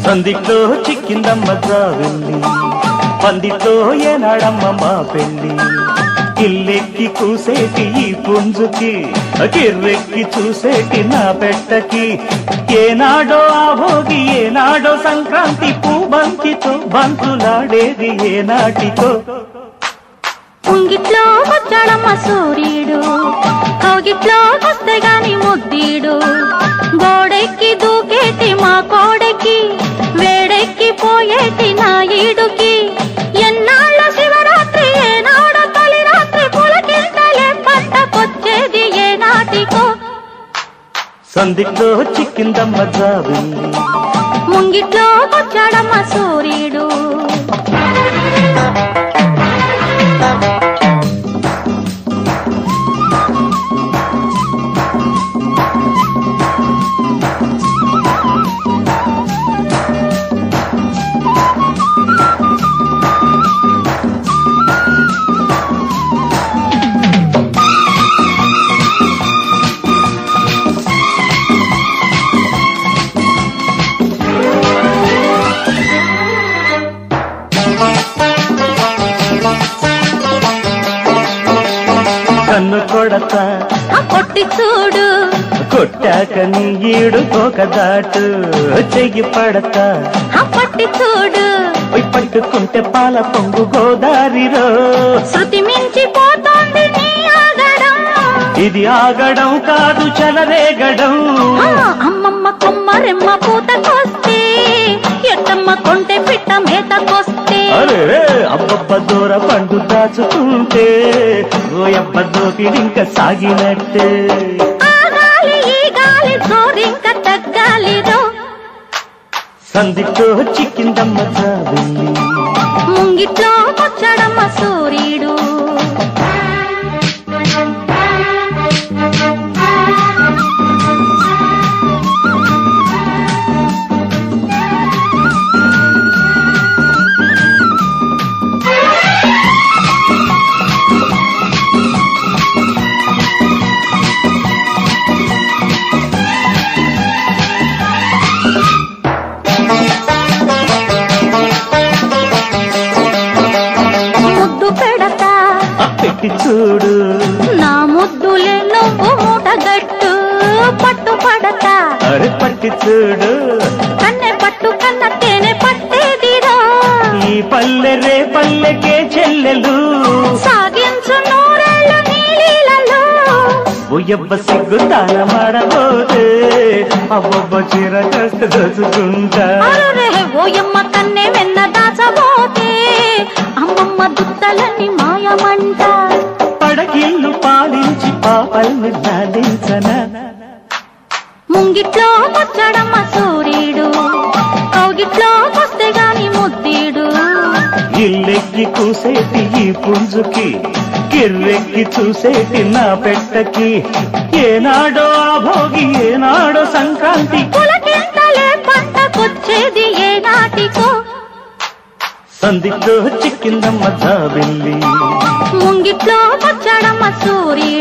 సందిట్లో చిక్కిందమ్మ జావెల్లి పందిట్లో ఏనాడమ్మ మా పెళ్ళి ఇల్లెక్కి కూసేటి ఈ పుంజుకి కిర్రెక్కి చూసేటి నా పెట్టకి ఏనాడో ఆ భోగి ఏనాడో సంక్రాంతి పూబంతితో బంతులాడేది ఏనాటితో ఉంగిట్లో వచ్చాడమ్మ సూర్యుడు కౌగిట్లో వస్తే గాని ముద్దీడు గోడెక్కి దూకేటి మా కోడెకి వేడెక్కి పోయేటి నా ఈడుకి ఎన్నాళ్ళ శివరాత్రి ఏనాడో తొలి రాత్రి పులకింతలే పట్టకొచ్చేది ఏ నాటికో సందిట్లో చిక్కిందమ్మ జావెల్లి ముంగిట్లో వచ్చాడమ్మ సూర్యుడు కన్ను కొడతా ఆ కొట్టి చూడు కొట్టాక నీ ఈడు ఒక దాటు చెయ్యి పడతా ఆ పట్టి చూడు పోయి పట్టుకుంటే పాల పొంగు గోదారిలో శృతి మించి పోతోంది నీ ఆగడం ఇది ఆగడం కాదు చలరేగడం ఆ, అమ్మమ్మ కొమ్మరెమ్మ పూతకొస్తే ఎట్టమ్మ కొంటె పిట్ట మేతకొస్తే అరే అబ్బబ్బ దూర పండు దాచుకుంటే ఓయబ్బ దోపిడింక సాగినట్టే ఆ గాలి ఈ గాలి జోరింక తగ్గాలిరో సందితో చిక్కిందమ్మ జాబిల్లి ముంగిట్లో వచ్చాడమ్మ సూర్యుడు ముద్దు పెడతా ఆ పెట్టి చూడు నా ముద్దులే నువ్వు మూటగట్టు పట్టు పడతా అరే పట్టి చూడు కన్నె పట్టు కన్న తేనె పట్టేదిరా ఈ పల్లె రే పల్లెకే చెల్లెలు సాగించు నూరేళ్ళు నీలీలలో ఓయబ్బ సిగ్గు తాన మాడబోతే అబ్బబ్బ చీర కష్ట దోచుకుంటా అరే ఓయమ్మ కన్నె వెన్న దాచబోతే అమ్మమ్మ దుత్తలని మాయమంట పడకిల్లు పాలించి పాపల్ని లాలించన ముంగిట్లో వచ్చాడమ్మ సూర్యుడు కౌగిట్లో వస్తే గాని ముద్దీడు ఇల్లెక్కి కూసేటి ఈ పుంజుకి కిర్రెక్కి చూసేటి నా పెట్టకి ఏనాడో ఆ భోగి ఏనాడో సంక్రాంతి పులకింతలే పంటకొచ్చేది ఏ నాటికో సందితో చిక్కిందమ్మ జాబిల్లి ముంగిట్లో వచ్చాడమ్మ సూర్యుడు